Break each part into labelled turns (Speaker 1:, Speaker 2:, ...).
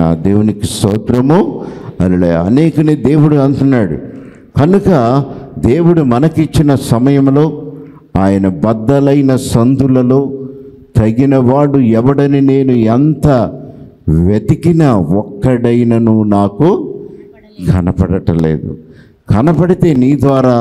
Speaker 1: దేవునికి స్తోత్రము అని అనేకని దేవుడు అంటున్నాడు కనుక దేవుడు మనకిచ్చిన సమయంలో ఆయన బద్దలైన సందులలో తగినవాడు ఎవడని నేను ఎంత వెతికినా ఒక్కడైనను నాకు కనపడటలేదు కనపడితే నీ ద్వారా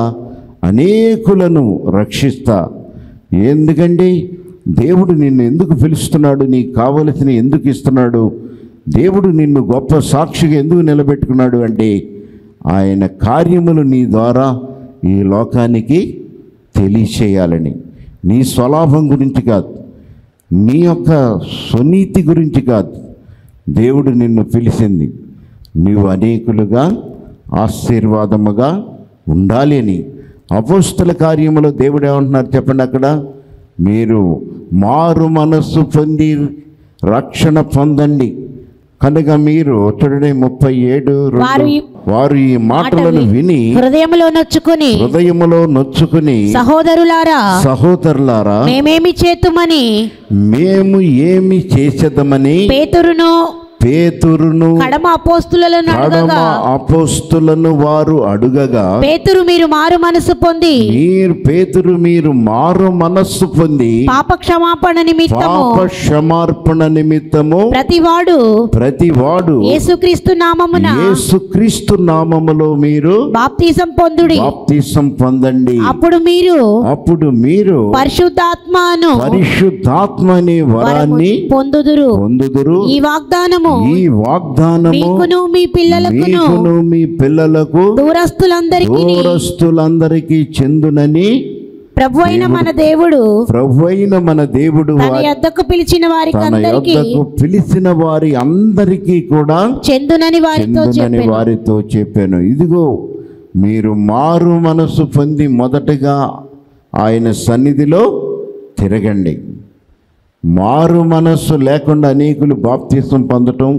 Speaker 1: అనేకులను రక్షిస్తా ఎందుకండి దేవుడు నిన్ను ఎందుకు పిలుస్తున్నాడు నీకు కావలసిన ఎందుకు ఇస్తున్నాడు దేవుడు నిన్ను గొప్ప సాక్షిగా ఎందుకు నిలబెట్టుకున్నాడు అంటే ఆయన కార్యములు నీ ద్వారా ఈ లోకానికి తెలియచేయాలని నీ స్వలాభం గురించి కాదు నీ యొక్క స్వనీతి గురించి కాదు దేవుడు నిన్ను పిలిచింది నీవు అనేకులుగా ఆశీర్వాదముగా ఉండాలి అని అపోస్తుల కార్యములో దేవుడు ఏమంటున్నారు చెప్పండి అక్కడ మీరు మారు మనస్సు పొంది రక్షణ పొందండి కనుక మీరు చూడండి ముప్పై ఏడు రెండు.
Speaker 2: వారు ఈ-
Speaker 1: వారు ఈ మాటలను విని
Speaker 2: హృదయంలో నొచ్చుకుని
Speaker 1: హృదయములో నొచ్చుకుని
Speaker 2: సహోదరులారా
Speaker 1: సహోదరులారా
Speaker 2: మేమేమి చేతుమని
Speaker 1: మేము ఏమి చేసేదమని
Speaker 2: పేతురును
Speaker 1: పేతురును
Speaker 2: కడమ అపోస్తులను
Speaker 1: కడమ
Speaker 2: అడగగా
Speaker 1: అపోస్తులను వారు అడుగగా
Speaker 2: పేతురు మీరు మారు మనసు పొంది
Speaker 1: మీరు పేతురు మీరు మారు మనస్సు పొంది
Speaker 2: పాప క్షమాపణ నిమిత్తము
Speaker 1: పాప క్షమార్పణ నిమిత్తము
Speaker 2: ప్రతివాడు
Speaker 1: ప్రతి వాడు
Speaker 2: యేసుక్రీస్తు నామమున
Speaker 1: యేసుక్రీస్తు నామములో మీరు
Speaker 2: బాప్తిసం పొందుడి
Speaker 1: బాప్తిసం పొందండి
Speaker 2: అప్పుడు మీరు
Speaker 1: అప్పుడు మీరు
Speaker 2: పరిశుద్ధాత్మను
Speaker 1: పరిశుద్ధాత్మ అనే వరాన్ని
Speaker 2: పొందుదురు
Speaker 1: పొందుదురు
Speaker 2: ఈ వాగ్దానము
Speaker 1: ఈ వాగ్దానము
Speaker 2: మీకును మీ పిల్లలకును
Speaker 1: మీకును మీ పిల్లలకు
Speaker 2: దూరస్తులందరికీ
Speaker 1: దూరస్తులందరికీ చెందునని
Speaker 2: ప్రభు అయిన మన దేవుడు
Speaker 1: ప్రభు అయిన మన దేవుడు
Speaker 2: తన
Speaker 1: వారి
Speaker 2: యొద్దకు పిలిచిన వారికి
Speaker 1: తన
Speaker 2: అందరికీ
Speaker 1: యొద్దకు పిలిచిన వారి అందరికీ కూడా
Speaker 2: చెందునని వారితో
Speaker 1: చెందునని
Speaker 2: చెప్పాను
Speaker 1: వారితో చెప్పాను ఇదిగో మీరు మారు మనసు పొంది మొదటగా ఆయన సన్నిధిలో తిరగండి మారు మనస్సు లేకుండా అనేకులు బాప్తీసం పొందటం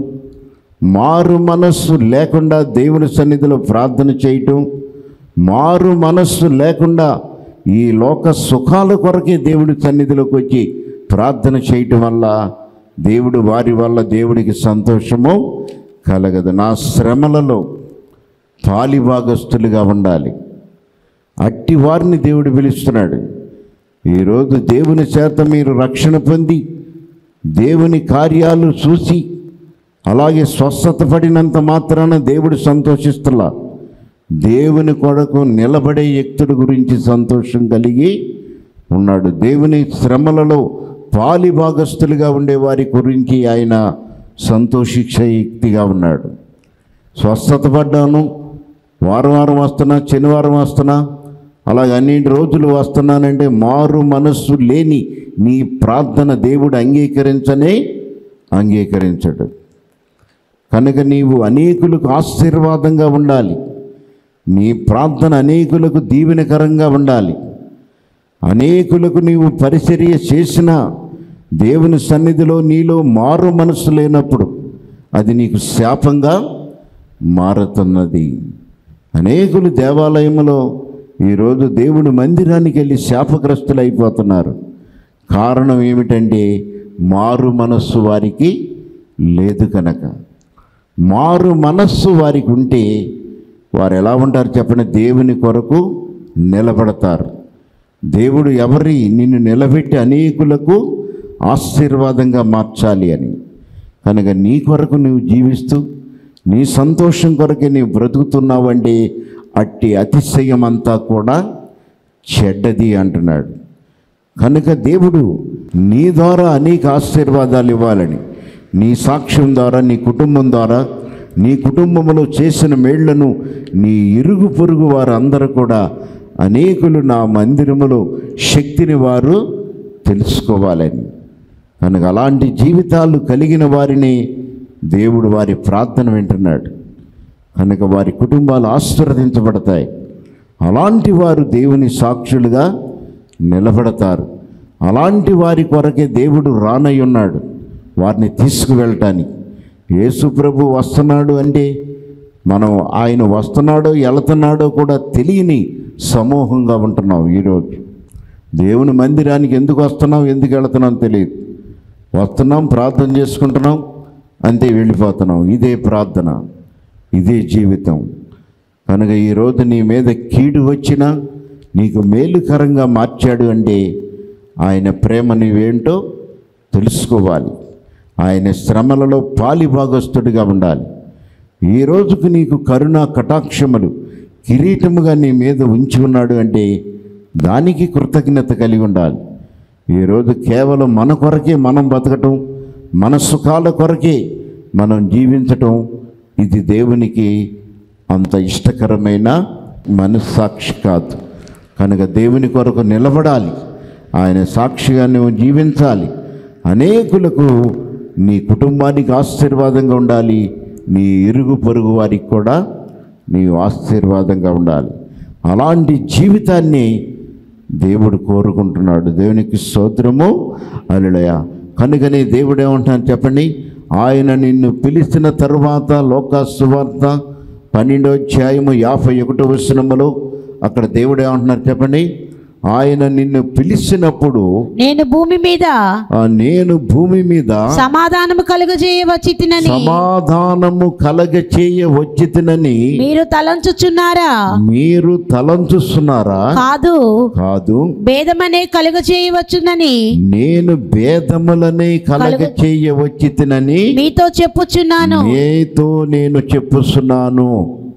Speaker 1: మారు మనస్సు లేకుండా దేవుని సన్నిధిలో ప్రార్థన చేయటం మారు మనస్సు లేకుండా ఈ లోక సుఖాల కొరకే దేవుడి సన్నిధిలోకి వచ్చి ప్రార్థన చేయటం వల్ల దేవుడు వారి వల్ల దేవుడికి సంతోషము కలగదు నా శ్రమలలో పాలిభాగస్తులుగా ఉండాలి అట్టి వారిని దేవుడు పిలుస్తున్నాడు ఈరోజు దేవుని చేత మీరు రక్షణ పొంది దేవుని కార్యాలు చూసి అలాగే స్వస్థత పడినంత మాత్రాన దేవుడు సంతోషిస్తున్నా దేవుని కొరకు నిలబడే వ్యక్తుడి గురించి సంతోషం కలిగి ఉన్నాడు దేవుని శ్రమలలో పాలి భాగస్తులుగా ఉండే వారి గురించి ఆయన సంతోషించే వ్యక్తిగా ఉన్నాడు స్వస్థత పడ్డాను వారం వారం వస్తున్నా శనివారం వస్తున్నా అలాగే అన్నింటి రోజులు వస్తున్నానంటే మారు మనస్సు లేని నీ ప్రార్థన దేవుడు అంగీకరించనే అంగీకరించడు కనుక నీవు అనేకులకు ఆశీర్వాదంగా ఉండాలి నీ ప్రార్థన అనేకులకు దీవెనకరంగా ఉండాలి అనేకులకు నీవు పరిచర్య చేసిన దేవుని సన్నిధిలో నీలో మారు మనస్సు లేనప్పుడు అది నీకు శాపంగా మారుతున్నది అనేకులు దేవాలయంలో ఈరోజు దేవుని మందిరానికి వెళ్ళి శాపగ్రస్తులు అయిపోతున్నారు కారణం ఏమిటంటే మారు మనస్సు వారికి లేదు కనుక మారు మనస్సు వారికి ఉంటే వారు ఎలా ఉంటారు చెప్పండి దేవుని కొరకు నిలబడతారు దేవుడు ఎవరి నిన్ను నిలబెట్టి అనేకులకు ఆశీర్వాదంగా మార్చాలి అని కనుక నీ కొరకు నువ్వు జీవిస్తూ నీ సంతోషం కొరకే నీవు బ్రతుకుతున్నావంటే అట్టి అతిశయం అంతా కూడా చెడ్డది అంటున్నాడు కనుక దేవుడు నీ ద్వారా అనేక ఆశీర్వాదాలు ఇవ్వాలని నీ సాక్ష్యం ద్వారా నీ కుటుంబం ద్వారా నీ కుటుంబంలో చేసిన మేళ్లను నీ ఇరుగు పొరుగు వారందరూ కూడా అనేకులు నా మందిరములో శక్తిని వారు తెలుసుకోవాలని కనుక అలాంటి జీవితాలు కలిగిన వారిని దేవుడు వారి ప్రార్థన వింటున్నాడు కనుక వారి కుటుంబాలు ఆశీర్వదించబడతాయి అలాంటి వారు దేవుని సాక్షులుగా నిలబడతారు అలాంటి వారి కొరకే దేవుడు రానై ఉన్నాడు వారిని తీసుకువెళ్ళటానికి యేసు ప్రభు వస్తున్నాడు అంటే మనం ఆయన వస్తున్నాడో వెళుతున్నాడో కూడా తెలియని సమూహంగా ఉంటున్నాం ఈరోజు దేవుని మందిరానికి ఎందుకు వస్తున్నాం ఎందుకు వెళుతున్నాం తెలియదు వస్తున్నాం ప్రార్థన చేసుకుంటున్నాం అంతే వెళ్ళిపోతున్నాం ఇదే ప్రార్థన ఇదే జీవితం కనుక ఈరోజు నీ మీద కీడు వచ్చినా నీకు మేలుకరంగా మార్చాడు అంటే ఆయన ప్రేమ నీవేంటో తెలుసుకోవాలి ఆయన శ్రమలలో పాలిభాగస్తుడిగా ఉండాలి ఈ రోజుకు నీకు కరుణ కటాక్షములు కిరీటముగా నీ మీద ఉంచి ఉన్నాడు అంటే దానికి కృతజ్ఞత కలిగి ఉండాలి ఈరోజు కేవలం మన కొరకే మనం బతకటం మన సుఖాల కొరకే మనం జీవించటం ఇది దేవునికి అంత ఇష్టకరమైన మనస్సాక్షి కాదు కనుక దేవుని కొరకు నిలబడాలి ఆయన సాక్షిగా నువ్వు జీవించాలి అనేకులకు నీ కుటుంబానికి ఆశీర్వాదంగా ఉండాలి నీ ఇరుగు పొరుగు వారికి కూడా నీవు ఆశీర్వాదంగా ఉండాలి అలాంటి జీవితాన్ని దేవుడు కోరుకుంటున్నాడు దేవునికి స్తోత్రము అలుడయ కనుకనే దేవుడు ఏమంటున్నాడు చెప్పండి ఆయన నిన్ను పిలిచిన తరువాత లోకాసువార్త పన్నెండో అధ్యాయము యాభై ఒకటో వచనములో అక్కడ దేవుడు ఏమంటున్నారు చెప్పండి ఆయన నిన్ను పిలిచినప్పుడు
Speaker 2: నేను భూమి మీద
Speaker 1: ఆ నేను భూమి మీద
Speaker 2: సమాధానము కలుగజేయవచ్చి తినని
Speaker 1: సమాధానము కలగ చేయ వచ్చితినని
Speaker 2: మీరు తలంచుచున్నారా
Speaker 1: మీరు తలంచుస్తున్నారా
Speaker 2: కాదు
Speaker 1: కాదు
Speaker 2: భేదమనే కలుగజేయవచ్చునని
Speaker 1: నేను భేదములనే కలగ చేయ వచ్చితినని
Speaker 2: మీతో చెప్పుచున్నాను
Speaker 1: మీతో నేను చెప్పుస్తున్నాను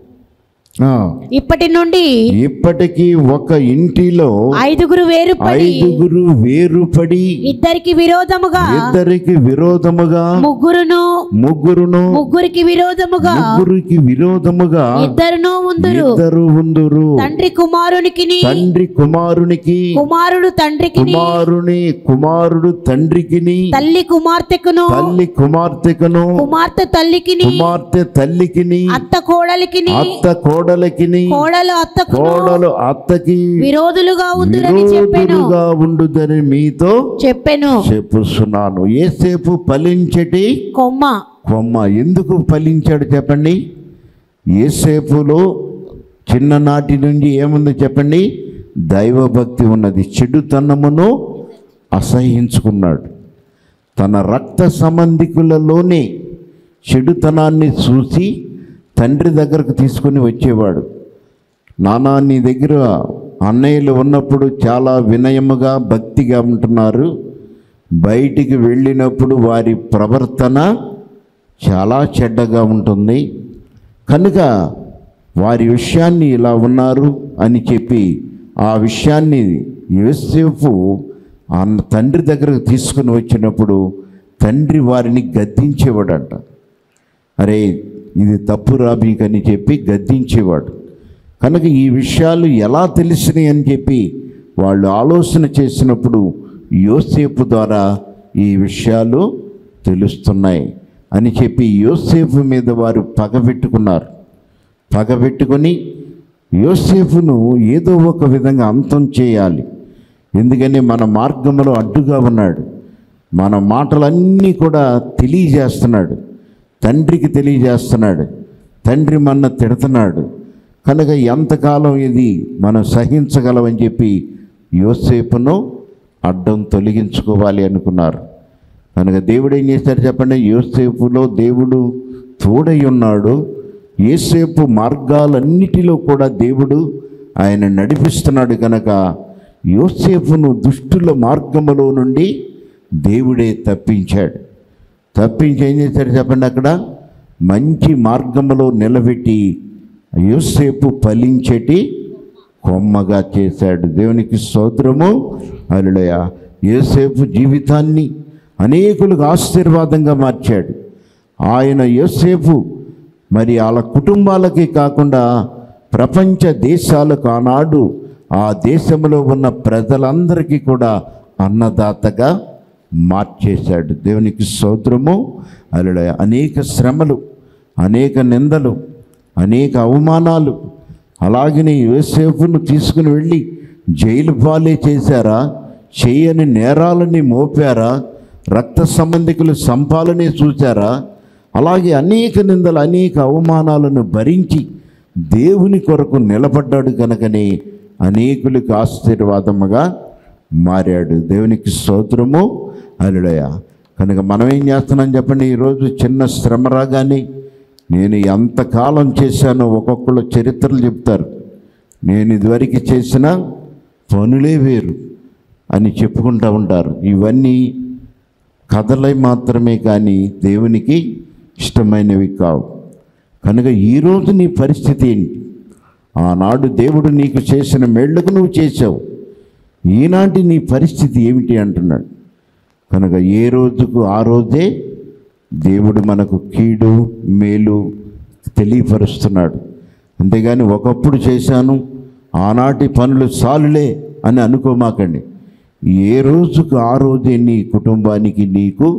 Speaker 1: ఆ,
Speaker 2: ఇప్పటి నుండి
Speaker 1: ఇప్పటికీ ఒక ఇంటిలో
Speaker 2: ఐదుగురు వేరుపడి
Speaker 1: ఐదుగురు వేరుపడి
Speaker 2: ఇద్దరికి విరోధముగా
Speaker 1: ఇద్దరికి విరోధముగా
Speaker 2: ముగ్గురును
Speaker 1: ముగ్గురును
Speaker 2: ముగ్గురికి విరోధముగా
Speaker 1: ముగ్గురికి విరోధముగా
Speaker 2: ఇద్దరును ఉందురు
Speaker 1: ఇద్దరు ఉందురు
Speaker 2: తండ్రి కుమారునికిని
Speaker 1: తండ్రి కుమారునికి
Speaker 2: కుమారుడు తండ్రికిని
Speaker 1: కుమారుని కుమారుడు తండ్రికిని
Speaker 2: తల్లి కుమార్తెకును
Speaker 1: తల్లి కుమార్తెకును
Speaker 2: కుమార్తె తల్లికిని
Speaker 1: కుమార్తె తల్లికిని
Speaker 2: అత్త కోడలికిని
Speaker 1: అత్త కోడలికిని
Speaker 2: కోడలు అత్తకును
Speaker 1: కోడలు అత్తకి
Speaker 2: విరోధులుగా ఉందురని చెప్పాను
Speaker 1: విరోధులుగా ఉండుదని మీతో
Speaker 2: చెప్పాను
Speaker 1: చెప్పుస్తున్నాను ఏసేపు ఫలించటి
Speaker 2: కొమ్మ
Speaker 1: కొమ్మ ఎందుకు ఫలించాడు చెప్పండి ఏసేపులో చిన్ననాటి నుండి ఏముంది చెప్పండి దైవభక్తి ఉన్నది చెడుతనమును అసహించుకున్నాడు తన రక్త సంబంధికులలోనే చెడుతనాన్ని చూసి తండ్రి దగ్గరకు తీసుకొని వచ్చేవాడు నానా నీ దగ్గర అన్నయ్యలు ఉన్నప్పుడు చాలా వినయముగా భక్తిగా ఉంటున్నారు బయటికి వెళ్ళినప్పుడు వారి ప్రవర్తన చాలా చెడ్డగా ఉంటుంది కనుక వారి విషయాన్ని ఇలా ఉన్నారు అని చెప్పి ఆ విషయాన్ని యోసేపు ఆ తండ్రి దగ్గరకు తీసుకుని వచ్చినప్పుడు తండ్రి వారిని గద్దించేవాడంట అరే ఇది తప్పు రాబీకని చెప్పి గద్దించేవాడు కనుక ఈ విషయాలు ఎలా తెలిసినాయి అని చెప్పి వాళ్ళు ఆలోచన చేసినప్పుడు యోసేపు ద్వారా ఈ విషయాలు తెలుస్తున్నాయి అని చెప్పి యోసేపు మీద వారు పగబెట్టుకున్నారు పగబెట్టుకొని యోసేపును ఏదో ఒక విధంగా అంతం చేయాలి ఎందుకని మన మార్గంలో అడ్డుగా ఉన్నాడు మన మాటలన్నీ కూడా తెలియజేస్తున్నాడు తండ్రికి తెలియజేస్తున్నాడు తండ్రి మన తిడుతున్నాడు కనుక ఎంతకాలం ఇది మనం సహించగలమని చెప్పి యోసేపును అడ్డం తొలగించుకోవాలి అనుకున్నారు కనుక దేవుడు ఏం చేశారు చెప్పండి యోసేపులో దేవుడు తోడై ఉన్నాడు యోసేపు మార్గాలన్నిటిలో కూడా దేవుడు ఆయన నడిపిస్తున్నాడు కనుక యోసేపును దుష్టుల మార్గములో నుండి దేవుడే తప్పించాడు తప్పించి ఏం చేశాడు చెప్పండి అక్కడ మంచి మార్గములో నిలబెట్టి యోసేపు ఫలించేటి కొమ్మగా చేశాడు దేవునికి స్తోత్రము అలుడయ యోసేపు జీవితాన్ని అనేకులకు ఆశీర్వాదంగా మార్చాడు ఆయన యోసేపు మరి వాళ్ళ కుటుంబాలకి కాకుండా ప్రపంచ దేశాలకు ఆనాడు ఆ దేశంలో ఉన్న ప్రజలందరికీ కూడా అన్నదాతగా మార్చేశాడు దేవునికి స్తోత్రము అలడ అనేక శ్రమలు అనేక నిందలు అనేక అవమానాలు అలాగనే యోసేపును తీసుకుని వెళ్ళి జైలు పాలే చేశారా చేయని నేరాలని మోపారా రక్త సంబంధికులు సంపాలనే చూశారా అలాగే అనేక నిందలు అనేక అవమానాలను భరించి దేవుని కొరకు నిలబడ్డాడు కనుకనే అనేకులకు ఆశీర్వాదముగా మారాడు దేవునికి స్తోత్రము అలుడయ కనుక మనం ఏం చేస్తున్నాం చెప్పండి ఈరోజు చిన్న శ్రమ రాగానే నేను ఎంతకాలం చేశానో ఒక్కొక్కళ్ళు చరిత్రలు చెప్తారు నేను ఇదివరకు చేసిన పనులే వేరు అని చెప్పుకుంటూ ఉంటారు ఇవన్నీ కథలై మాత్రమే కానీ దేవునికి ఇష్టమైనవి కావు కనుక ఈరోజు నీ పరిస్థితి ఏంటి ఆనాడు దేవుడు నీకు చేసిన మేళ్లకు నువ్వు చేసావు ఈనాటి నీ పరిస్థితి ఏమిటి అంటున్నాడు కనుక ఏ రోజుకు ఆ రోజే దేవుడు మనకు కీడు మేలు తెలియపరుస్తున్నాడు అంతేగాని ఒకప్పుడు చేశాను ఆనాటి పనులు చాలులే అని అనుకోమాకండి ఏ రోజుకు ఆ రోజే నీ కుటుంబానికి నీకు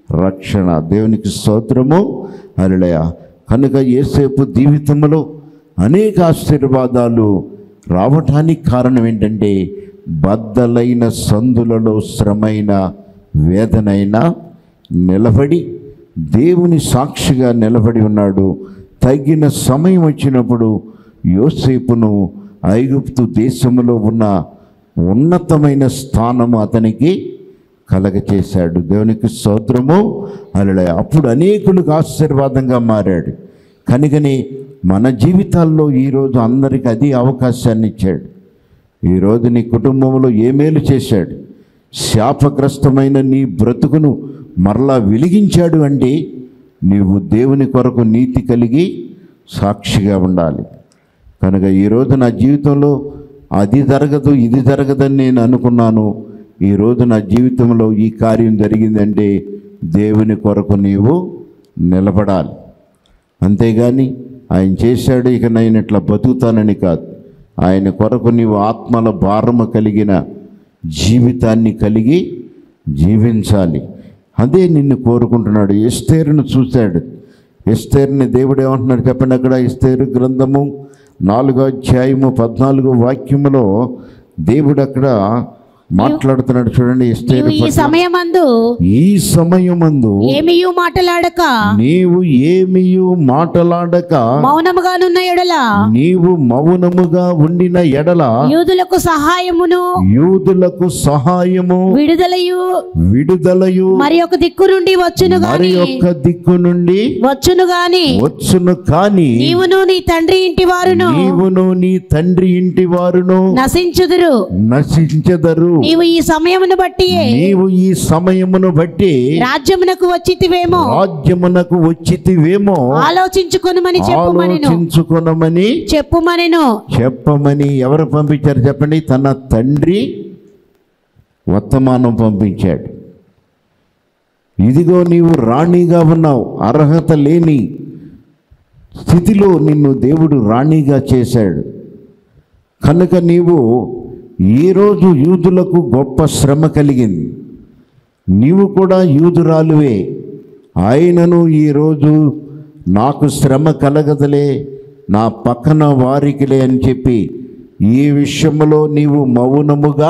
Speaker 1: రక్షణ దేవునికి స్తోత్రము అలలయ కనుక ఏసేపు జీవితంలో అనేక ఆశీర్వాదాలు రావటానికి కారణం ఏంటంటే బద్దలైన సందులలో శ్రమైన వేదనైనా నిలబడి దేవుని సాక్షిగా నిలబడి ఉన్నాడు తగిన సమయం వచ్చినప్పుడు యోసేపును ఐగుప్తు దేశంలో ఉన్న ఉన్నతమైన స్థానము అతనికి కలగచేశాడు దేవునికి స్తోత్రము అలా అప్పుడు అనేకులకు ఆశీర్వాదంగా మారాడు కనుకని మన జీవితాల్లో ఈరోజు అందరికీ అది అవకాశాన్ని ఇచ్చాడు ఈరోజు నీ కుటుంబంలో ఏ మేలు చేశాడు శాపగ్రస్తమైన నీ బ్రతుకును మరలా వెలిగించాడు అంటే నీవు దేవుని కొరకు నీతి కలిగి సాక్షిగా ఉండాలి కనుక ఈరోజు నా జీవితంలో అది జరగదు ఇది జరగదని నేను అనుకున్నాను ఈరోజు నా జీవితంలో ఈ కార్యం జరిగిందంటే దేవుని కొరకు నీవు నిలబడాలి అంతేగాని ఆయన చేశాడు ఇక నేను ఇట్లా బతుకుతానని కాదు ఆయన కొరకు నీవు ఆత్మల భారము కలిగిన జీవితాన్ని కలిగి జీవించాలి అదే నిన్ను కోరుకుంటున్నాడు ఎస్తేరును చూశాడు ఎస్తేరుని దేవుడు ఏమంటున్నాడు చెప్పండి అక్కడ ఎస్తేరు గ్రంథము నాలుగో అధ్యాయము పద్నాలుగో వాక్యములో దేవుడు అక్కడ మాట్లాడుతున్నాడు చూడండి ఎస్తేరు
Speaker 2: నీవు ఈ
Speaker 1: పట్ల.
Speaker 2: సమయమందు
Speaker 1: ఈ సమయమందు
Speaker 2: ఏమియు మాటలాడక
Speaker 1: నీవు ఏమియు మాటలాడక
Speaker 2: మౌనముగానున్న ఎడల
Speaker 1: నీవు మౌనముగా ఉండిన ఎడల
Speaker 2: యూదులకు సహాయమును
Speaker 1: యూదులకు సహాయము
Speaker 2: విడుదలయు
Speaker 1: విడుదలయు
Speaker 2: మరి ఒక దిక్కు నుండి వచ్చును
Speaker 1: మరి
Speaker 2: గాని
Speaker 1: ఒక్క దిక్కు నుండి
Speaker 2: వచ్చును గాని
Speaker 1: వచ్చును కాని
Speaker 2: నీవును నీ తండ్రి ఇంటి వారును
Speaker 1: నీవును నీ తండ్రి ఇంటి వారును
Speaker 2: నశించుదురు
Speaker 1: నశించెదరు
Speaker 2: నీవు ఈ సమయమును బట్టి
Speaker 1: నీవు ఈ సమయమును బట్టి
Speaker 2: రాజ్యమునకు వచ్చితివేమో
Speaker 1: రాజ్యమునకు వచ్చితివేమో
Speaker 2: ఆలోచించుకొనుమని చెప్పుమనెను
Speaker 1: ఆలోచించుకొనమని
Speaker 2: చెప్పుమనెను
Speaker 1: చెప్పమని ఎవరు పంపించారు చెప్పండి తన తండ్రి వర్తమానం పంపించాడు ఇదిగో నీవు రాణిగా ఉన్నావు అర్హత లేని స్థితిలో నిన్ను దేవుడు రాణిగా చేశాడు కనుక నీవు ఈరోజు యూదులకు గొప్ప శ్రమ కలిగింది నీవు కూడా యూదురాలువే ఆయనను ఈరోజు నాకు శ్రమ కలగదలే నా పక్కన వారికిలే అని చెప్పి ఈ విషయంలో నీవు మౌనముగా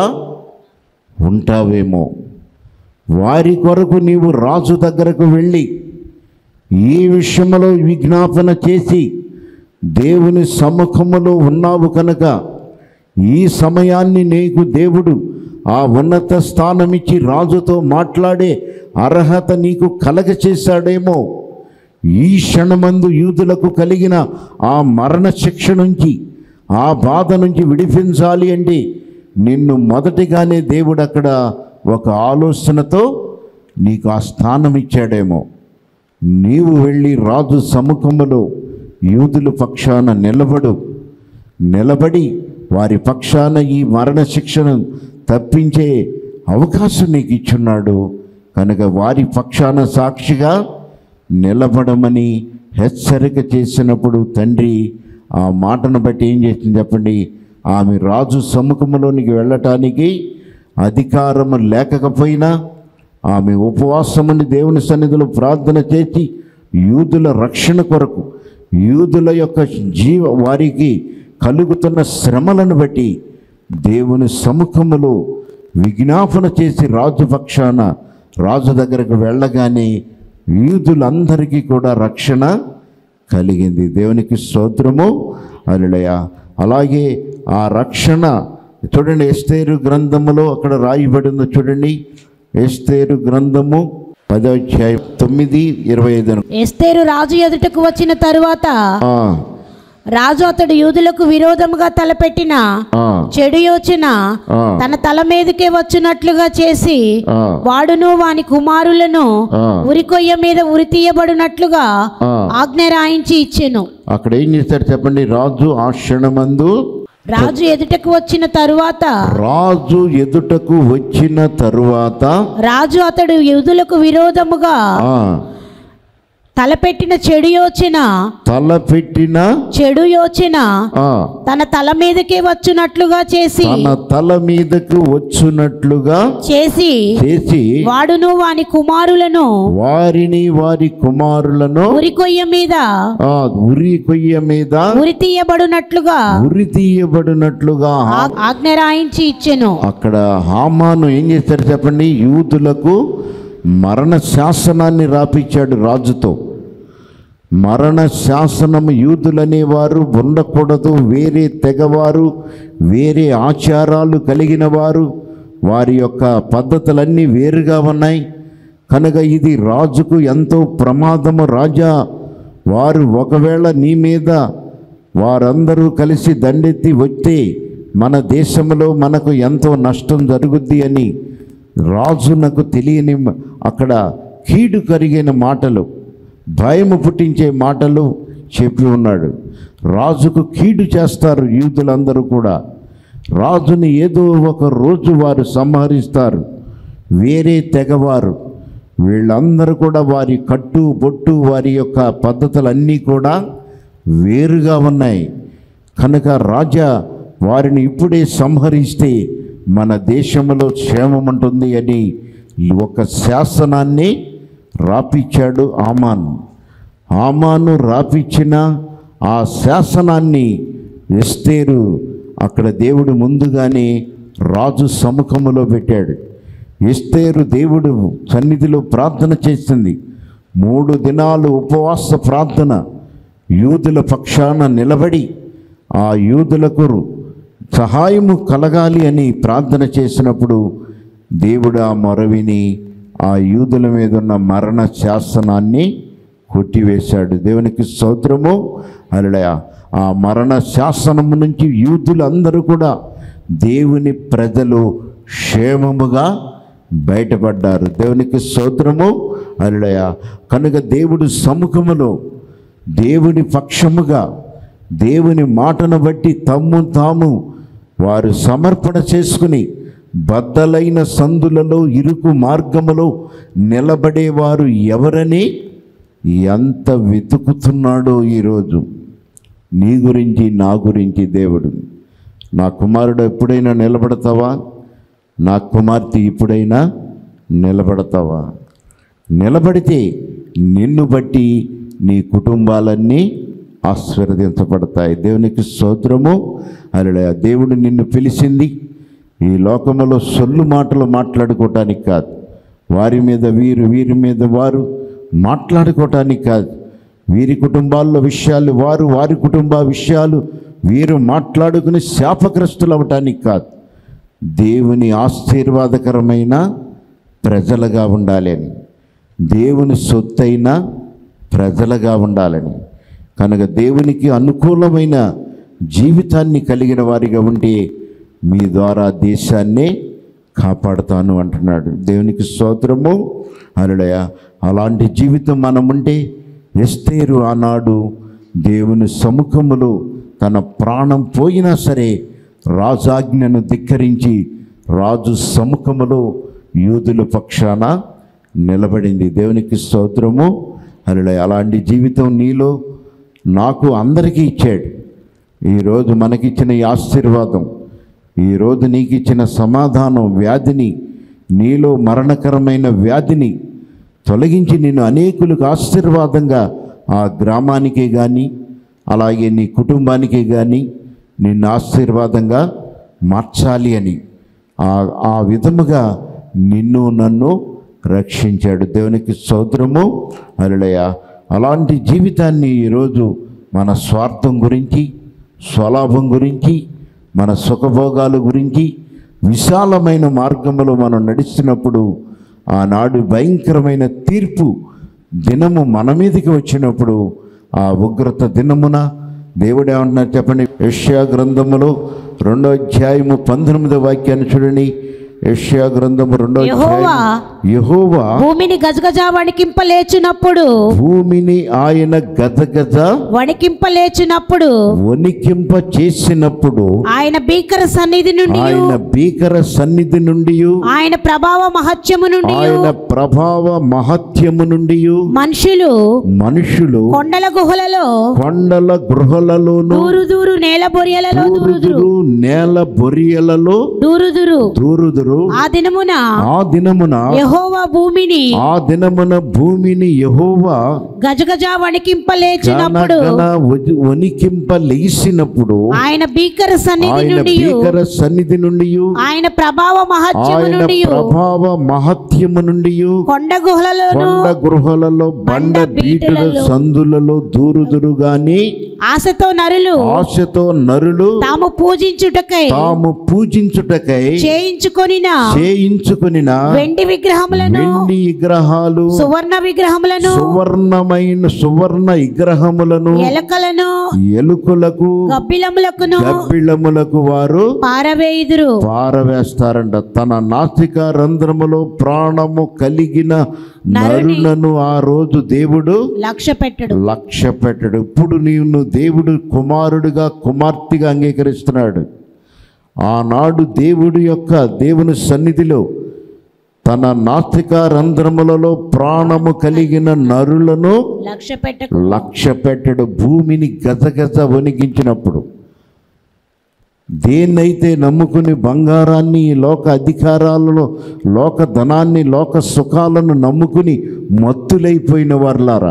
Speaker 1: ఉంటావేమో వారి కొరకు నీవు రాజు దగ్గరకు వెళ్ళి ఈ విషయంలో విజ్ఞాపన చేసి దేవుని సముఖములో ఉన్నావు కనుక ఈ సమయాన్ని నీకు దేవుడు ఆ ఉన్నత స్థానమిచ్చి రాజుతో మాట్లాడే అర్హత నీకు కలగ చేశాడేమో ఈ క్షణమందు యూదులకు కలిగిన ఆ మరణ శిక్ష నుంచి ఆ బాధ నుంచి విడిపించాలి అంటే నిన్ను మొదటిగానే దేవుడు అక్కడ ఒక ఆలోచనతో నీకు ఆ స్థానం ఇచ్చాడేమో నీవు వెళ్ళి రాజు సముఖములో యూదుల పక్షాన నిలబడు నిలబడి వారి పక్షాన ఈ మరణ శిక్షను తప్పించే అవకాశం నీకు ఇచ్చున్నాడు కనుక వారి పక్షాన సాక్షిగా నిలబడమని హెచ్చరిక చేసినప్పుడు తండ్రి ఆ మాటను బట్టి ఏం చేసింది చెప్పండి ఆమె రాజు సముఖంలోనికి వెళ్ళటానికి అధికారము లేకపోయినా ఆమె ఉపవాసముని దేవుని సన్నిధిలో ప్రార్థన చేసి యూదుల రక్షణ కొరకు యూదుల యొక్క జీవ వారికి కలుగుతున్న శ్రమలను బట్టి దేవుని సముఖములో విజ్ఞాపన చేసి రాజు పక్షాన రాజు దగ్గరకు వెళ్ళగానే యూదులందరికీ కూడా రక్షణ కలిగింది దేవునికి స్తోత్రము అలడయ అలాగే ఆ రక్షణ చూడండి ఎస్తేరు గ్రంథములో అక్కడ రాయబడిందో చూడండి ఎస్తేరు గ్రంథము పదో అధ్యాయం తొమ్మిది ఇరవై ఐదు
Speaker 2: ఎస్తేరు రాజు ఎదుటకు వచ్చిన తరువాత
Speaker 1: ఆ,
Speaker 2: రాజు అతడు యూదులకు విరోధముగా తలపెట్టిన
Speaker 1: ఆ,
Speaker 2: చెడు యోచన
Speaker 1: ఆ,
Speaker 2: తన తల మీదకే వచ్చినట్లుగా చేసి
Speaker 1: ఆ,
Speaker 2: వాడును వాని కుమారులను
Speaker 1: ఆ.
Speaker 2: ఉరికొయ్య మీద ఉరి తీయబడినట్లుగా
Speaker 1: ఆ.
Speaker 2: ఆజ్ఞ రాయించి ఇచ్చెను
Speaker 1: అక్కడ ఏం చేశాడు చెప్పండి రాజు ఆ క్షణమందు
Speaker 2: రాజు ఎదుటకు వచ్చిన తరువాత
Speaker 1: రాజు ఎదుటకు వచ్చిన తరువాత
Speaker 2: రాజు అతడు యూదులకు విరోధముగా
Speaker 1: ఆ,
Speaker 2: తలపెట్టిన చెడు యోచన
Speaker 1: తలపెట్టిన
Speaker 2: చెడు యోచన
Speaker 1: ఆ,
Speaker 2: తన తల మీదకే వచ్చినట్లుగా చేసి
Speaker 1: తన తల మీదకు వచ్చినట్లుగా
Speaker 2: చేసి
Speaker 1: చేసి
Speaker 2: వాడును వాని కుమారులను
Speaker 1: వారిని వారి కుమారులను
Speaker 2: ఉరికొయ్య మీద
Speaker 1: ఆ ఉరి కొయ్య మీద
Speaker 2: ఉరి తీయబడినట్లుగా
Speaker 1: ఉరి తీయబడినట్లుగా
Speaker 2: ఆ- ఆజ్ఞ రాయించి ఇచ్చెను
Speaker 1: అక్కడ హామాను ఏం చేశాడు చెప్పండి యూదులకు మరణ శాసనాన్ని రాపించాడు రాజుతో మరణ శాసనం యూదులనేవారు ఉండకూడదు వేరే తెగవారు వేరే ఆచారాలు కలిగిన వారు వారి యొక్క పద్ధతులన్నీ వేరుగా ఉన్నాయి కనుక ఇది రాజుకు ఎంతో ప్రమాదము రాజా వారు ఒకవేళ నీ మీద వారందరూ కలిసి దండెత్తి వస్తే మన దేశంలో మనకు ఎంతో నష్టం జరుగుద్ది అని రాజునకు తెలియని అక్కడ కీడు కరిగిన మాటలు భయము పుట్టించే మాటలు చెప్పి ఉన్నాడు రాజుకు కీడు చేస్తారు యూదులందరూ కూడా రాజుని ఏదో ఒక రోజు వారు సంహరిస్తారు వేరే తెగవారు వీళ్ళందరూ కూడా వారి కట్టు బొట్టు వారి యొక్క పద్ధతులన్నీ కూడా వేరుగా ఉన్నాయి కనుక రాజా వారిని ఇప్పుడే సంహరిస్తే మన దేశంలో క్షేమం ఉంటుంది అని ఒక శాసనాన్ని రాపిచ్చాడు ఆమాన్ ఆమాను రాపిచ్చిన ఆ శాసనాన్ని ఎస్తేరు అక్కడ దేవుడు ముందుగానే రాజు సముఖములో పెట్టాడు ఎస్తేరు దేవుడు సన్నిధిలో ప్రార్థన చేసింది మూడు దినాలు ఉపవాస ప్రార్థన యూదుల పక్షాన నిలబడి ఆ యూదులకు సహాయము కలగాలి అని ప్రార్థన చేసినప్పుడు దేవుడు ఆ మొరవిని ఆ యూదుల మీద ఉన్న మరణ శాసనాన్ని కొట్టివేశాడు దేవునికి స్తోత్రము అలడయ ఆ మరణ శాసనము నుంచి యూదులందరూ కూడా దేవుని ప్రజలు క్షేమముగా బయటపడ్డారు దేవునికి స్తోత్రము అలడయ కనుక దేవుడు సముఖములో దేవుని పక్షముగా దేవుని మాటను బట్టి తమ్ము తాము వారు సమర్పణ చేసుకుని బద్దలైన సందులలో ఇరుకు మార్గములో నిలబడేవారు ఎవరని ఎంత వెతుకుతున్నాడో ఈరోజు నీ గురించి నా గురించి దేవుడు నా కుమారుడు ఎప్పుడైనా నిలబడతావా నా కుమార్తె ఇప్పుడైనా నిలబడతావా నిలబడితే నిన్ను బట్టి నీ కుటుంబాలన్నీ ఆశీర్వదించబడతాయి దేవునికి స్తోత్రము అలా దేవుడు నిన్ను పిలిచింది ఈ లోకములో సొల్లు మాటలు మాట్లాడుకోవటానికి కాదు వారి మీద వీరు వీరి మీద వారు మాట్లాడుకోవటానికి కాదు వీరి కుటుంబాల్లో విషయాలు వారు వారి కుటుంబ విషయాలు వీరు మాట్లాడుకుని శాపగ్రస్తులు అవటానికి కాదు దేవుని ఆశీర్వాదకరమైన ప్రజలుగా ఉండాలని దేవుని సొత్తైన ప్రజలుగా ఉండాలని కనుక దేవునికి అనుకూలమైన జీవితాన్ని కలిగిన వారిగా ఉంటే మీ ద్వారా దేశాన్నే కాపాడుతాను అంటున్నాడు దేవునికి స్తోత్రము అరుడయ అలాంటి జీవితం మనం ఉంటే ఎస్తేరు ఆనాడు దేవుని సముఖములో తన ప్రాణం పోయినా సరే రాజాజ్ఞను ధిక్కరించి రాజు సముఖములో యూదుల పక్షాన నిలబడింది దేవునికి స్తోత్రము అలా అలాంటి జీవితం నీలో నాకు అందరికీ ఇచ్చాడు ఈరోజు మనకిచ్చిన ఈ ఆశీర్వాదం ఈరోజు నీకు ఇచ్చిన సమాధానం వ్యాధిని నీలో మరణకరమైన వ్యాధిని తొలగించి నేను అనేకులకు ఆశీర్వాదంగా ఆ గ్రామానికే కానీ అలాగే నీ కుటుంబానికే కానీ నిన్ను ఆశీర్వాదంగా మార్చాలి అని ఆ ఆ విధముగా నిన్ను నన్ను రక్షించాడు దేవునికి స్తోత్రము అరుడయ అలాంటి జీవితాన్ని ఈరోజు మన స్వార్థం గురించి స్వలాభం గురించి మన సుఖభోగాల గురించి విశాలమైన మార్గంలో మనం నడుస్తున్నప్పుడు ఆనాడు భయంకరమైన తీర్పు దినము మన మీదకి వచ్చినప్పుడు ఆ ఉగ్రత దినమున దేవుడు ఏమంటున్నారు చెప్పండి యష్యా గ్రంథములో రెండో అధ్యాయము పంతొమ్మిదో వాక్యాన్ని చూడండి యష్యా గ్రంథము రెండో
Speaker 2: యెహోవా
Speaker 1: అధ్యాయం యెహోవా
Speaker 2: భూమిని గజగజ వణికింపలేచినప్పుడు
Speaker 1: భూమిని ఆయన గజగజ
Speaker 2: వణికింపలేచినప్పుడు
Speaker 1: వణికింప చేసినప్పుడు
Speaker 2: ఆయన భీకర సన్నిధి నుండి
Speaker 1: ఆయన భీకర సన్నిధి నుండి
Speaker 2: ఆయన ప్రభావ మహత్యము నుండి
Speaker 1: ఆయన ప్రభావ మహత్యము నుండి
Speaker 2: మనుషులు
Speaker 1: మనుషులు
Speaker 2: కొండల గుహలలో
Speaker 1: కొండల గృహలలోను
Speaker 2: దూరు దూరు నేల బొరియలలో దూరుదురు
Speaker 1: దూరుదురు నేల బొరియలలో
Speaker 2: దూరుదురు
Speaker 1: దూరుదురు
Speaker 2: ఆ దినమున
Speaker 1: ఆ దినమున
Speaker 2: యెహోవా భూమిని
Speaker 1: ఆ దినమున భూమిని యెహోవా
Speaker 2: గజగజ వణికింపలేచినప్పుడు
Speaker 1: గనగన వది- వణికింప లేసినప్పుడు
Speaker 2: ఆయన భీకర సన్నిధి
Speaker 1: ఆయన
Speaker 2: నుండి
Speaker 1: భీకర సన్నిధి నుండి
Speaker 2: ఆయన ప్రభావ మహత్యము
Speaker 1: ఆయన
Speaker 2: నుండి
Speaker 1: ప్రభావ మహత్యము నుండి
Speaker 2: కొండ గుహలలోను
Speaker 1: కొండ గృహలలో బండ బీటుల సందులలో దూరుదురు గాని
Speaker 2: ఆశతో నరులు
Speaker 1: ఆశతో నరులు
Speaker 2: తాము పూజించుటకై
Speaker 1: తాము పూజించుటకై
Speaker 2: చేయించుకొనిన
Speaker 1: చేయించుకునిన
Speaker 2: వెండి విగ్రహములను
Speaker 1: వెండి విగ్రహాలు
Speaker 2: సువర్ణ విగ్రహములను
Speaker 1: సువర్ణమైన సువర్ణ విగ్రహములను
Speaker 2: ఎలకలను
Speaker 1: ఎలుకలకు
Speaker 2: గబ్బిలములకును
Speaker 1: గబ్బిళములకు వారు
Speaker 2: పారవేయుదురు
Speaker 1: పారవేస్తారంట తన నాసిక రంధ్రములో ప్రాణము కలిగిన నరులను ఆ రోజు దేవుడు
Speaker 2: లక్ష్య పెట్టడు
Speaker 1: లక్ష్య పెట్టడు ఇప్పుడు నీవు దేవుడు కుమారుడిగా కుమార్తెగా అంగీకరిస్తున్నాడు ఆనాడు దేవుడి యొక్క దేవుని సన్నిధిలో తన నాస్తిక రంధ్రములలో ప్రాణము కలిగిన నరులను
Speaker 2: లక్ష్య పెట్టకు
Speaker 1: లక్ష్య పెట్టడు భూమిని గజగజ వణికించినప్పుడు దేన్నైతే నమ్ముకుని బంగారాన్ని ఈ లోక అధికారాలలో లోక ధనాన్ని లోక సుఖాలను నమ్ముకుని మత్తులైపోయిన వారులారా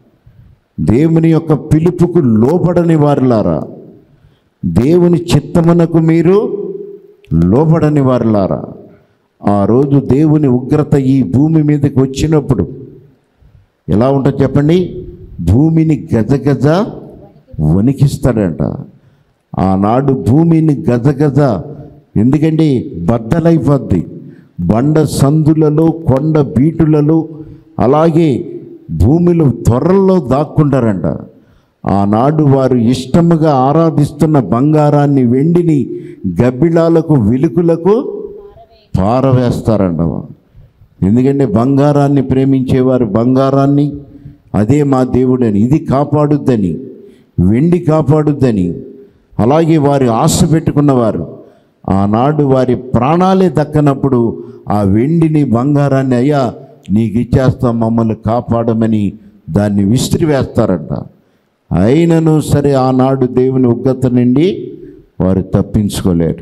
Speaker 1: దేవుని యొక్క పిలుపుకు లోబడని వారులారా దేవుని చిత్తమునకు మీరు లోబడని వారులారా ఆ రోజు దేవుని ఉగ్రత ఈ భూమి మీదకి వచ్చినప్పుడు ఎలా ఉంటుంది చెప్పండి భూమిని గజగజ వణికిస్తాడంట ఆనాడు భూమిని గజగజ ఎందుకంటే బద్దలైపోద్ది బండ సందులలో కొండ బీటులలో అలాగే భూమిలో త్వరల్లో దాక్కుంటారంట ఆనాడు వారు ఇష్టముగా ఆరాధిస్తున్న బంగారాన్ని వెండిని గబ్బిళాలకు విలుకులకు పారవేస్తారంట ఎందుకంటే బంగారాన్ని ప్రేమించేవారు బంగారాన్ని అదే మా దేవుడని ఇది కాపాడుద్దని వెండి కాపాడుద్దని అలాగే వారి ఆశ పెట్టుకున్నవారు ఆనాడు వారి ప్రాణాలే దక్కనప్పుడు ఆ వెండిని బంగారాన్ని అయ్యా నీకు ఇచ్చేస్తాం మమ్మల్ని కాపాడమని దాన్ని విసిరివేస్తారంట అయినను సరే ఆనాడు దేవుని ఉగ్రత నుండి వారు తప్పించుకోలేరు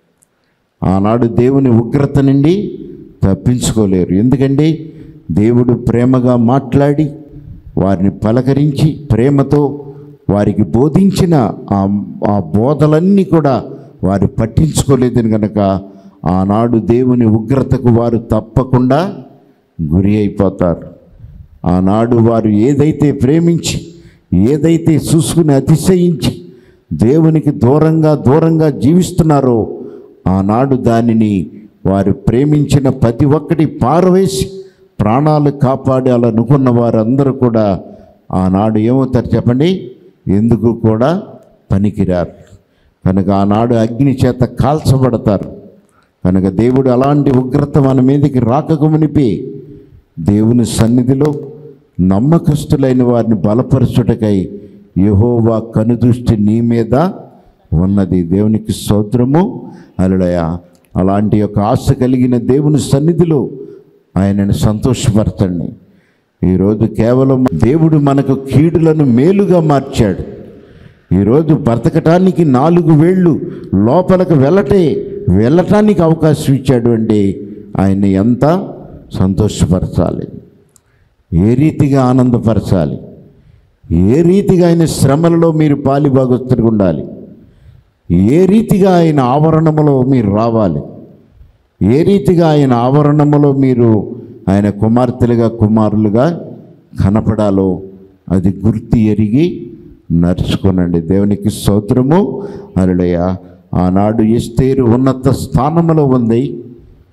Speaker 1: ఆనాడు దేవుని ఉగ్రత నుండి తప్పించుకోలేరు ఎందుకంటే దేవుడు ప్రేమగా మాట్లాడి వారిని పలకరించి ప్రేమతో వారికి బోధించిన ఆ ఆ బోధలన్నీ కూడా వారు పట్టించుకోలేదని కనుక ఆనాడు దేవుని ఉగ్రతకు వారు తప్పకుండా గురి అయిపోతారు ఆనాడు వారు ఏదైతే ప్రేమించి ఏదైతే చూసుకుని అతిశయించి దేవునికి దూరంగా దూరంగా జీవిస్తున్నారో ఆనాడు దానిని వారు ప్రేమించిన ప్రతి ఒక్కటి పారవేసి ప్రాణాలు కాపాడాలనుకున్న వారందరూ కూడా ఆనాడు ఏమవుతారు చెప్పండి ఎందుకు కూడా పనికిరారు కనుక ఆనాడు అగ్ని చేత కాల్చబడతారు కనుక దేవుడు అలాంటి ఉగ్రత మన మీదకి రాకమునిపి దేవుని సన్నిధిలో నమ్మకస్తులైన వారిని బలపరచుటకై యెహోవా కనుదృష్టి నీ మీద ఉన్నది దేవునికి స్తోత్రము అలడయ అలాంటి యొక్క ఆశ కలిగిన దేవుని సన్నిధిలో ఆయనను సంతోషపరచండి ఈరోజు కేవలం దేవుడు మనకు కీడులను మేలుగా మార్చాడు ఈరోజు బ్రతకటానికి నాలుగు వేళ్ళు లోపలికి వెళ్ళటే వెళ్ళటానికి అవకాశం ఇచ్చాడు అంటే ఆయన్ని ఎంత సంతోషపరచాలి ఏ రీతిగా ఆనందపరచాలి ఏ రీతిగా ఆయన శ్రమలలో మీరు పాలిభాగస్తులుగా ఉండాలి ఏ రీతిగా ఆయన ఆవరణములో మీరు రావాలి ఏ రీతిగా ఆయన ఆవరణములో మీరు ఆయన కుమార్తెలుగా కుమారులుగా కనపడాలో అది గుర్తు ఎరిగి నడుచుకోనండి దేవునికి స్తోత్రము అరుడయ ఆనాడు ఎస్తేరు ఉన్నత స్థానములో ఉంది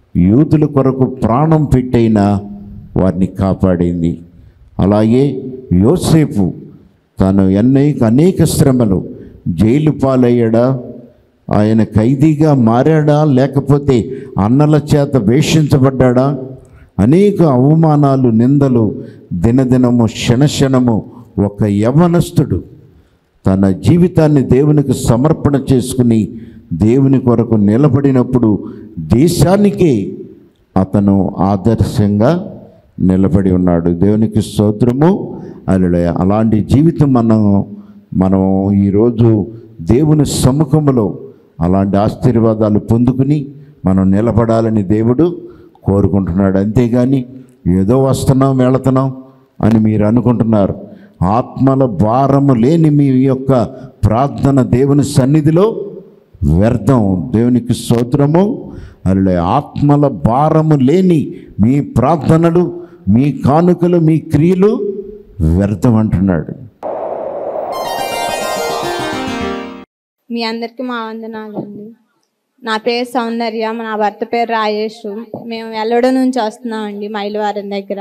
Speaker 1: యూదుల కొరకు ప్రాణం పెట్టైనా వారిని కాపాడింది అలాగే యోసేపు తను అనేక అనేక శ్రమలు జైలు పాలయ్యాడా ఆయన ఖైదీగా మారాడా లేకపోతే అన్నల చేత వేషించబడ్డాడా అనేక అవమానాలు నిందలు దినదినము క్షణక్షణము ఒక యవనస్తుడు తన జీవితాన్ని దేవునికి సమర్పణ చేసుకుని దేవుని కొరకు నిలబడినప్పుడు దేశానికే అతను ఆదర్శంగా నిలబడి ఉన్నాడు దేవునికి స్తోత్రము అలా అలాంటి జీవితం మనం మనం ఈరోజు దేవుని సముఖంలో అలాంటి ఆశీర్వాదాలు పొందుకుని మనం నిలబడాలని దేవుడు కోరుకుంటున్నాడు అంతేగాని ఏదో వస్తున్నాం వెళుతున్నాం అని మీరు అనుకుంటున్నారు ఆత్మల భారము లేని మీ యొక్క ప్రార్థన దేవుని సన్నిధిలో వ్యర్థం దేవునికి స్తోత్రము అలా ఆత్మల భారము లేని మీ ప్రార్థనలు మీ కానుకలు మీ క్రియలు వ్యర్థం అంటున్నాడు
Speaker 3: మీ అందరికీ మా వందనాలండి నా పేరు సౌందర్య నా భర్త పేరు రాజేష్ మేము వెల్లడు నుంచి వస్తున్నామండి మైలవారం దగ్గర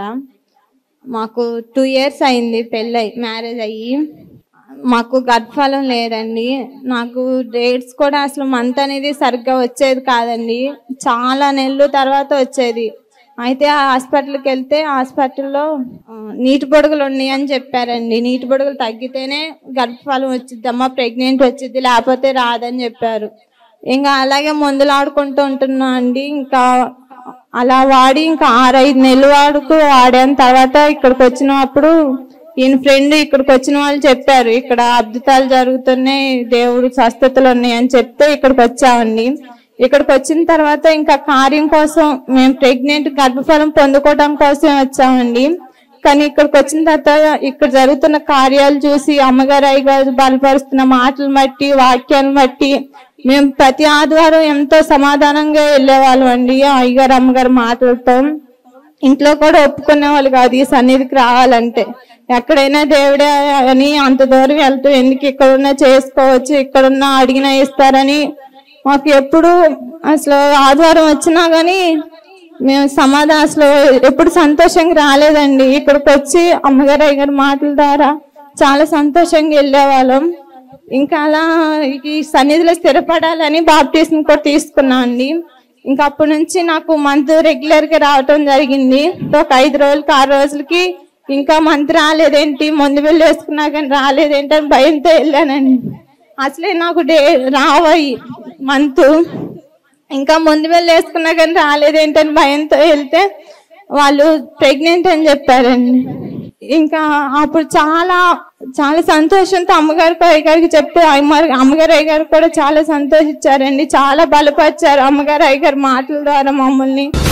Speaker 3: మాకు టూ ఇయర్స్ అయింది పెళ్ళి మ్యారేజ్ అయ్యి మాకు గర్భఫలం లేదండి నాకు డేట్స్ కూడా అసలు మంత్ అనేది సరిగ్గా వచ్చేది కాదండి చాలా నెలలు తర్వాత వచ్చేది అయితే ఆ హాస్పిటల్కి వెళ్తే హాస్పిటల్లో ఆ, నీటి బొడుగులు ఉన్నాయి అని చెప్పారండి నీటి బొడుగులు తగ్గితేనే గర్భఫలం వచ్చిద్దమ్మా ప్రెగ్నెంట్ వచ్చింది లేకపోతే రాదని చెప్పారు ఇంకా అలాగే మందులు ఆడుకుంటూ ఉంటున్నా అండి ఇంకా అలా వాడి ఇంకా ఆరైదు నెలలు వాడుకు వాడాను తర్వాత ఇక్కడికి వచ్చినప్పుడు ఈయన ఫ్రెండ్ ఇక్కడికి వచ్చిన వాళ్ళు చెప్పారు ఇక్కడ అద్భుతాలు జరుగుతున్నాయి దేవుడు స్వస్థతలు ఉన్నాయి అని చెప్తే ఇక్కడికి వచ్చామండి ఇక్కడికి వచ్చిన తర్వాత ఇంకా కార్యం కోసం మేము ప్రెగ్నెంట్ గర్భఫలం పొందుకోవడం కోసం వచ్చామండి కానీ ఇక్కడికి వచ్చిన తర్వాత ఇక్కడ జరుగుతున్న కార్యాలు చూసి అమ్మగారు అయ్యగారు బలపరుస్తున్న మాటలు బట్టి వాక్యాలను బట్టి మేము ప్రతి ఆదివారం ఎంతో సమాధానంగా వెళ్ళేవాళ్ళం అండి అయ్యగారు అమ్మగారు మాటలతో ఇంట్లో కూడా ఒప్పుకునే వాళ్ళు కాదు ఈ సన్నిధికి రావాలంటే ఎక్కడైనా దేవుడే అని అంత దూరం వెళ్తూ ఎందుకు ఇక్కడున్నా చేసుకోవచ్చు ఇక్కడున్నా అడిగినా ఇస్తారని మాకు ఎప్పుడు అసలు ఆదివారం వచ్చినా గానీ మేము సమాధానం అసలు ఎప్పుడు సంతోషంగా రాలేదండి ఇక్కడికి వచ్చి అమ్మగారు అయ్యగారి మాటల ద్వారా చాలా సంతోషంగా వెళ్ళేవాళ్ళం ఇంకా అలా ఈ సన్నిధిలో స్థిరపడాలని బాప్టిజం కూడా తీసుకున్నాం అండి ఇంకా అప్పటి నుంచి నాకు మంత్ రెగ్యులర్ గా రావటం జరిగింది ఒక ఐదు రోజులకి ఆరు రోజులకి ఇంకా మంత్ రాలేదేంటి ముందు వెళ్ళి వేసుకున్నా కానీ రాలేదేంటి అని భయంతో వెళ్ళానండి అసలే నాకు డే రావాయి మంత్ ఇంకా ముందు వెళ్ళి వేసుకున్నా కానీ రాలేదేంటని భయంతో వెళ్తే వాళ్ళు ప్రెగ్నెంట్ అని చెప్పారండి ఇంకా అప్పుడు చాలా చాలా సంతోషంతో అమ్మగారికి అయ్యగారికి చెప్తే అమ్మగారు అమ్మగారు అయ్యగారు కూడా చాలా సంతోషించారండి చాలా బలపరిచారు అమ్మగారు అయ్యగారి మాటల ద్వారా మమ్మల్ని